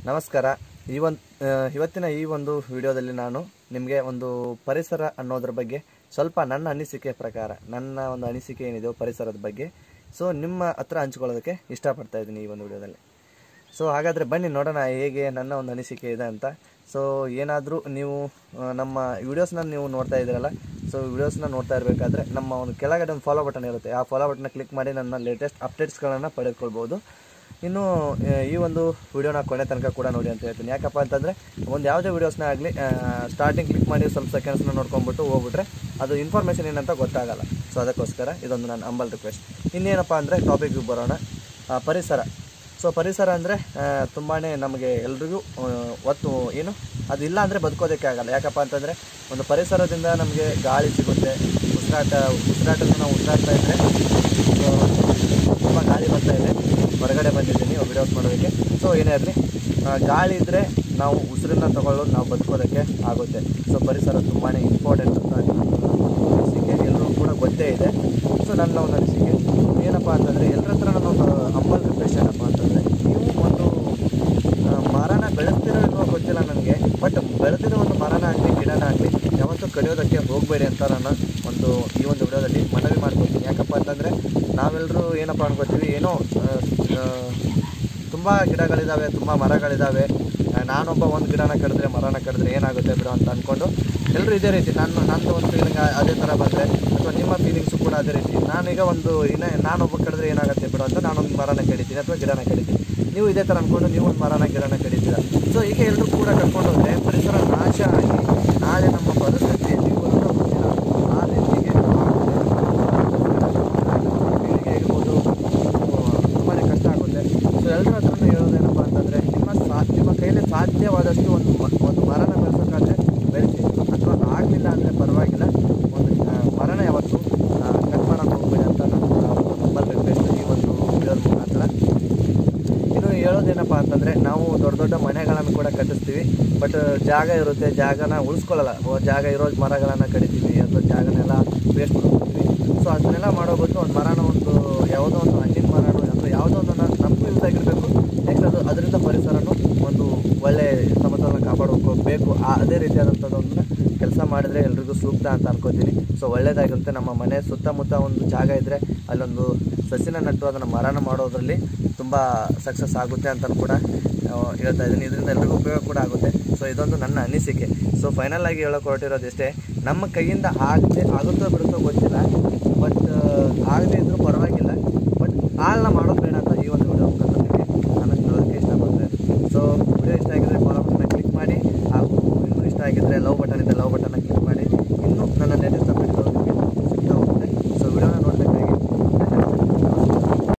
ನಮಸ್ಕಾರ ಈ ಒಂದು ಇವತ್ತಿನ ಈ ಒಂದು ವಿಡಿಯೋದಲ್ಲಿ ನಾನು ನಿಮಗೆ ಒಂದು ಪರಿಸರ ಅನ್ನೋದ್ರ ಬಗ್ಗೆ ಸ್ವಲ್ಪ ನನ್ನ ಅನಿಸಿಕೆ ಪ್ರಕಾರ ನನ್ನ ಒಂದು ಅನಿಸಿಕೆ ಏನಿದೆಯೋ ಪರಿಸರದ ಬಗ್ಗೆ ಸೊ ನಿಮ್ಮ ಹತ್ರ ಹಂಚ್ಕೊಳ್ಳೋದಕ್ಕೆ ಇಷ್ಟಪಡ್ತಾ ಇದ್ದೀನಿ ಈ ಒಂದು ವಿಡಿಯೋದಲ್ಲಿ ಸೊ ಹಾಗಾದರೆ ಬನ್ನಿ ನೋಡೋಣ ಹೇಗೆ ನನ್ನ ಒಂದು ಅನಿಸಿಕೆ ಇದೆ ಅಂತ ಸೊ ಏನಾದರೂ ನೀವು ಆ, ನಮ್ಮ ವಿಡಿಯೋಸ್ನ ನೀವು ನೋಡ್ತಾ ಇದ್ದೀರಲ್ಲ ಸೊ ವಿಡಿಯೋಸ್ನ ನೋಡ್ತಾ ಇರಬೇಕಾದ್ರೆ ನಮ್ಮ ಒಂದು ಕೆಳಗಡೆ ಒಂದು ಫಾಲೋ ಬಟನ್ ಇರುತ್ತೆ ಆ ಫಾಲೋ ಬಟನ್ನ ಕ್ಲಿಕ್ ಮಾಡಿ ನನ್ನ ಲೇಟೆಸ್ಟ್ ಅಪ್ಡೇಟ್ಸ್ಗಳನ್ನು ಪಡೆದುಕೊಳ್ಬೋದು ಇನ್ನು ಆ, ಈ ಒಂದು ವಿಡಿಯೋನ ಕೊನೆ ತನಕ ಕೂಡ ನೋಡಿ ಅಂತ ಹೇಳ್ತೀನಿ ಯಾಕಪ್ಪ ಅಂತಂದರೆ ಒಂದು ಯಾವುದೇ ವೀಡಿಯೋಸ್ನ ಆಗಲಿ ಸ್ಟಾರ್ಟಿಂಗ್ ಕ್ಲಿಕ್ ಮಾಡಿ ಸ್ವಲ್ಪ ಸೆಕೆಂಡ್ಸ್ನ ನೋಡ್ಕೊಂಡ್ಬಿಟ್ಟು ಹೋಗ್ಬಿಟ್ರೆ ಅದು ಇನ್ಫಾರ್ಮೇಷನ್ ಏನಂತ ಗೊತ್ತಾಗಲ್ಲ ಸೊ ಅದಕ್ಕೋಸ್ಕರ ಇದೊಂದು ನನ್ನ ಅಂಬಲ್ ರಿಕ್ವೆಸ್ಟ್ ಇನ್ನೇನಪ್ಪ ಅಂದರೆ ಟಾಪಿಕ್ಗೆ ಬರೋಣ ಆ, ಪರಿಸರ ಸೊ ಪರಿಸರ ಅಂದರೆ ತುಂಬಾ ನಮಗೆ ಎಲ್ರಿಗೂ ಆ, ಒತ್ತು ಏನು ಅದಿಲ್ಲ ಅಂದರೆ ಬದುಕೋದಕ್ಕೆ ಆಗಲ್ಲ ಯಾಕಪ್ಪ ಅಂತಂದರೆ ಒಂದು ಪರಿಸರದಿಂದ ನಮಗೆ ಗಾಳಿ ಸಿಗುತ್ತೆ ಉಸಿರಾಟ ಉಸಿರಾಟದ ನಾವು ಉಸಿರಾಡ್ತಾ ಇದ್ದರೆ ತುಂಬ ಗಾಳಿ ಬರ್ತಾ ಇದೆ ಹೊರಗಡೆ ಬಂದಿದ್ದೀನಿ ವಿಡಿಯೋಸ್ ಮಾಡೋದಕ್ಕೆ ಸೊ ಏನೇ ಇರಲಿ ಗಾಳಿ ಇದ್ದರೆ ನಾವು ಉಸಿರನ್ನ ತಗೊಳ್ಳೋದು ನಾವು ಬದುಕೋದಕ್ಕೆ ಆಗುತ್ತೆ ಸೊ ಪರಿಸರ ತುಂಬಾ ಇಂಪಾರ್ಟೆಂಟ್ ಅಂತ ಅನಿಸಿಕೆ ಎಲ್ಲರೂ ಕೂಡ ಗೊತ್ತೇ ಇದೆ ಸೊ ನನ್ನ ಒಂದು ಅನಿಸಿಕೆ ಏನಪ್ಪ ಅಂತಂದರೆ ಎಲ್ಲರ ಹತ್ರ ನನ್ನ ಒಂದು ಅಂಬಲ್ ರಿಕ್ವೆಸ್ಟ್ ಏನಪ್ಪ ಅಂತಂದರೆ ನೀವು ಒಂದು ಆ, ಮರನ ಬೆಳೆಸ್ತಿರೋ ಇಲ್ವೋ ಗೊತ್ತಿಲ್ಲ ನನಗೆ ಬಟ್ ಬೆಳೆದಿರೋ ಒಂದು ಮರನ ಆಗಲಿ ಗಿಡನ ಆಗಲಿ ಯಾವತ್ತೂ ಕಡಿಯೋದಕ್ಕೆ ಹೋಗಬೇಡಿ ಅಂತ ನಾನು ಒಂದು ಈ ಒಂದು ವಿಡಿಯೋದಲ್ಲಿ ಮನವಿ ಮಾಡ್ಕೊತೀನಿ ಯಾಕಪ್ಪ ಅಂತಂದರೆ ನಾವೆಲ್ಲರೂ ಏನಪ್ಪ ಅನ್ಕೋತೀವಿ ಏನೋ ತುಂಬ ಗಿಡಗಳಿದ್ದಾವೆ ತುಂಬ ಮರಗಳಿದ್ದಾವೆ ಆ, ನಾನೊಬ್ಬ ಒಂದು ಗಿಡನ ಕಡಿದ್ರೆ ಮರನ ಕಡಿದ್ರೆ ಏನಾಗುತ್ತೆ ಬಿಡು ಅಂತ ಅಂದ್ಕೊಂಡು ಎಲ್ಲರೂ ಇದೇ ರೀತಿ ನಾನು ನಂದು ಒಂದು ಫೀಲಿಂಗ್ ಅದೇ ಥರ ಬಂದರೆ ಅಥವಾ ನಿಮ್ಮ ಫೀಲಿಂಗ್ಸು ಕೂಡ ಅದೇ ರೀತಿ ನಾನೀಗ ಒಂದು ಇನ್ನ ನಾನೊಬ್ಬ ಕಡಿದ್ರೆ ಏನಾಗುತ್ತೆ ಬಿಡು ಅಂತ ನಾನೊಂದು ಮರನ ಕಡಿತೀನಿ ಅಥವಾ ಗಿಡನ ಕಡಿತೀನಿ ನೀವು ಇದೇ ಥರ ಅಂದ್ಕೊಂಡು ನೀವು ಒಂದು ಮರನ ಗಿಡನ ಕಡಿತೀರ ಸೊ ಹೀಗೆ ಎಲ್ಲರೂ ಕೂಡ ಕರ್ಕೊಂಡು ಹೋದರೆ ಪರಿಸರ ನಾಶ ಆಗಿ ನಾಳೆ ನಮ್ಮ ಪರಿಸ್ಥಿತಿ ಎಲ್ಲಿಗೆ ಬರುತ್ತೋ ಗೊತ್ತಿಲ್ಲ ಆ ರೀತಿಗೆ ಪೀಳಿಗೆ ಇರ್ಬೋದು ತುಂಬಾ ಕಷ್ಟ ಆಗುತ್ತೆ ಸೊ ಎಲ್ಲರ ಹತ್ರ ಹೇಳೋದೇನಪ್ಪ ಅಂತಂದರೆ ನಿಮ್ಮ ಸಾ ನಿಮ್ಮ ಕೈಯಲ್ಲಿ ಸಾಧ್ಯವಾದಷ್ಟು ಒಂದು ಮ- ಒಂದು ಮರನ ಬೆಳೆಸೋಕ್ಕಾದ್ರೆ ಬೆಳೆಸಿ ಅಥವಾ ಆಗಲಿಲ್ಲ ಅಂದರೆ ಪರವಾಗಿಲ್ಲ ಒಂದು ಆ, ಮರನ ಯಾವತ್ತು ಕಟ್ ಮಾಡೋಕ್ಕೆ ಹೋಗ್ಬೇಡಿ ಅಂತ ನಾನು ನಂಬರ್ ರಿಕ್ವೆಸ್ಟ್ ಈ ಒಂದು ವಿಡಿಯೋದ ಮುಖಾಂತರ ಇನ್ನು ಹೇಳೋದೇನಪ್ಪ ಅಂತಂದರೆ ನಾವು ದೊಡ್ಡ ದೊಡ್ಡ ಮನೆಗಳನ್ನು ಕೂಡ ಕಟ್ಟಿಸ್ತೀವಿ ಬಟ್ ಜಾಗ ಇರುತ್ತೆ ಜಾಗನ ಉಳಿಸ್ಕೊಳ್ಳಲ್ಲ ಓ, ಜಾಗ ಇರೋ ಮರಗಳನ್ನು ಕಡಿತೀವಿ ಅಥವಾ ಜಾಗನೆಲ್ಲ ವೇಸ್ಟ್ ಮಾಡ್ಕೊತೀವಿ ಸೊ ಅದನ್ನೆಲ್ಲ ಮಾಡೋ ಬದಲು ಒಂದು ಮರನ ಒಂದು ಯಾವುದೋ ಒಂದು ಹಣ್ಣಿನ ಮರನೋ ಅಥವಾ ಯಾವುದೋ ಒಂದು ನ- ನಮಗೂ ಯೂಸ್ ಆಗಿರಬೇಕು ನೆಕ್ಸ್ಟ್ ಅದು ಅದರಿಂದ ಪರಿಸರನೂ ಒಂದು ಒಳ್ಳೆ ಸಮತೋಲನ ಕಾಪಾಡ್ಕೋಬೇಕು ಆ ಅದೇ ರೀತಿಯಾದಂಥದ್ದೊಂದನ್ನ ಕೆಲಸ ಮಾಡಿದ್ರೆ ಎಲ್ರಿಗೂ ಸೂಕ್ತ ಅಂತ ಅನ್ಕೋತೀನಿ ಸೊ ಒಳ್ಳೇದಾಗಿರುತ್ತೆ ನಮ್ಮ ಮನೆ ಸುತ್ತಮುತ್ತ ಒಂದು ಜಾಗ ಇದ್ದರೆ ಅಲ್ಲೊಂದು ಸಸಿನ ನಟ್ಟು ಅದನ್ನು ಮರನ ಮಾಡೋದ್ರಲ್ಲಿ ತುಂಬ ಸಕ್ಸಸ್ ಆಗುತ್ತೆ ಅಂತ ಕೂಡ ಆ, ಹೇಳ್ತಾ ಇದ್ದೀನಿ ಇದರಿಂದ ಎಲ್ರಿಗೂ ಉಪಯೋಗ ಕೂಡ ಆಗುತ್ತೆ ಸೊ ಇದೊಂದು ನನ್ನ ಅನಿಸಿಕೆ ಸೊ ಫೈನಲ್ ಆಗಿ ಹೇಳೋಕೆ ಹೊರಟಿರೋದು ಇಷ್ಟೇ ನಮ್ಮ ಕೈಯಿಂದ ಆಗದೆ ಆಗುತ್ತೋ ಬಿಡುತ್ತೋ ಗೊತ್ತಿಲ್ಲ ಬಟ್ ಆಗದೇ ಇದ್ರೂ ಪರವಾಗಿಲ್ಲ ಬಟ್ ಹಾಳನ್ನ ಮಾಡೋದು ಬೇಡ ಅಂತ ಈ ಒಂದು ವಿಡಿಯೋ ಮುಖಾಂತರ ನಿಮಗೆ ನಾನು ಹೇಳೋದಕ್ಕೆ ಇಷ್ಟಪಡ್ತೇನೆ ಸೊ ವಿಡಿಯೋ ಇಷ್ಟ ಆಗಿದ್ರೆ ಫಾಲೋ ಬಟನ್ನ ಕ್ಲಿಕ್ ಮಾಡಿ ಹಾಗೂ ಇನ್ನೂ ಇಷ್ಟ ಆಗಿದ್ದರೆ ಲವ್ ಬಟನ್ ಇದೆ ಲವ್ ಬಟನ್ನ